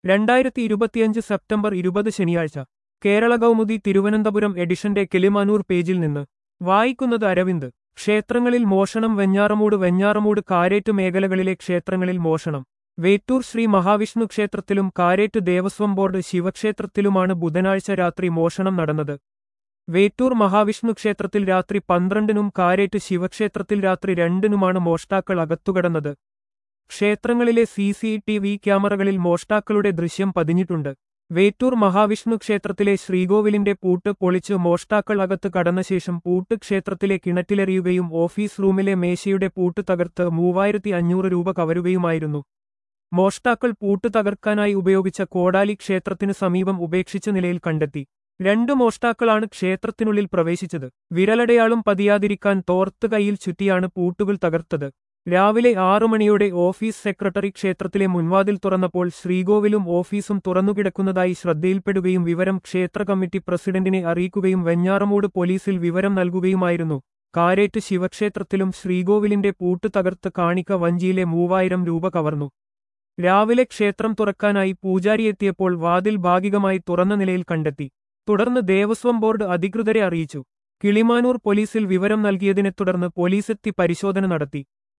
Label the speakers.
Speaker 1: രണ്ടായിരത്തി ഇരുപത്തിയഞ്ച് സെപ്റ്റംബർ ഇരുപത് ശനിയാഴ്ച കേരള കൗമുദി തിരുവനന്തപുരം എഡിഷന്റെ കിളിമാനൂർ പേജിൽ നിന്ന് വായിക്കുന്നത് അരവിന്ദ് ക്ഷേത്രങ്ങളിൽ മോഷണം വെഞ്ഞാറമൂട് വെഞ്ഞാറമൂട് കാരേറ്റ് മേഖലകളിലെ ക്ഷേത്രങ്ങളിൽ മോഷണം വേറ്റൂർ ശ്രീ മഹാവിഷ്ണു ക്ഷേത്രത്തിലും കാരേറ്റ് ദേവസ്വം ബോർഡ് ശിവക്ഷേത്രത്തിലുമാണ് ബുധനാഴ്ച രാത്രി മോഷണം നടന്നത് വേറ്റൂർ മഹാവിഷ്ണു ക്ഷേത്രത്തിൽ രാത്രി പന്ത്രണ്ടിനും കാരേറ്റ് ശിവക്ഷേത്രത്തിൽ രാത്രി രണ്ടിനുമാണ് മോഷ്ടാക്കൾ അകത്തുകടന്നത് ക്ഷേത്രങ്ങളിലെ സി സി ടി വി ക്യാമറകളിൽ മോഷ്ടാക്കളുടെ ദൃശ്യം പതിഞ്ഞിട്ടുണ്ട് വേറ്റൂർ മഹാവിഷ്ണു ക്ഷേത്രത്തിലെ ശ്രീകോവിലിന്റെ പൂട്ട് പൊളിച്ച് മോഷ്ടാക്കൾ അകത്ത് കടന്ന ശേഷം പൂട്ട് ക്ഷേത്രത്തിലെ കിണറ്റിലെറിയുകയും ഓഫീസ് റൂമിലെ മേശയുടെ പൂട്ട് തകർത്ത് മൂവായിരത്തി അഞ്ഞൂറ് രൂപ കവരുകയുമായിരുന്നു മോഷ്ടാക്കൾ പൂട്ട് തകർക്കാനായി ഉപയോഗിച്ച കോടാലി ക്ഷേത്രത്തിനു സമീപം ഉപേക്ഷിച്ച നിലയിൽ കണ്ടെത്തി രണ്ടു മോഷ്ടാക്കളാണ് ക്ഷേത്രത്തിനുള്ളിൽ പ്രവേശിച്ചത് വിരലടയാളം പതിയാതിരിക്കാൻ തോർത്ത് കൈയിൽ ചുറ്റിയാണ് പൂട്ടുകൾ തകർത്തത് രാവിലെ ആറു മണിയോടെ ഓഫീസ് സെക്രട്ടറി ക്ഷേത്രത്തിലെ മുൻവാതിൽ തുറന്നപ്പോൾ ശ്രീകോവിലും ഓഫീസും തുറന്നുകിടക്കുന്നതായി ശ്രദ്ധയിൽപ്പെടുകയും വിവരം ക്ഷേത്ര കമ്മിറ്റി പ്രസിഡന്റിനെ അറിയിക്കുകയും വെഞ്ഞാറമൂട് പോലീസിൽ വിവരം നൽകുകയുമായിരുന്നു കാരേറ്റ് ശിവക്ഷേത്രത്തിലും ശ്രീകോവിലിന്റെ പൂട്ട് തകർത്ത് കാണിക്ക വഞ്ചിയിലെ മൂവായിരം രൂപ കവർന്നു രാവിലെ ക്ഷേത്രം തുറക്കാനായി പൂജാരിയെത്തിയപ്പോൾ വാതിൽ ഭാഗികമായി തുറന്ന നിലയിൽ കണ്ടെത്തി തുടർന്ന് ദേവസ്വം ബോർഡ് അധികൃതരെ അറിയിച്ചു കിളിമാനൂർ പോലീസിൽ വിവരം നൽകിയതിനെ തുടർന്ന് പോലീസെത്തി പരിശോധന നടത്തി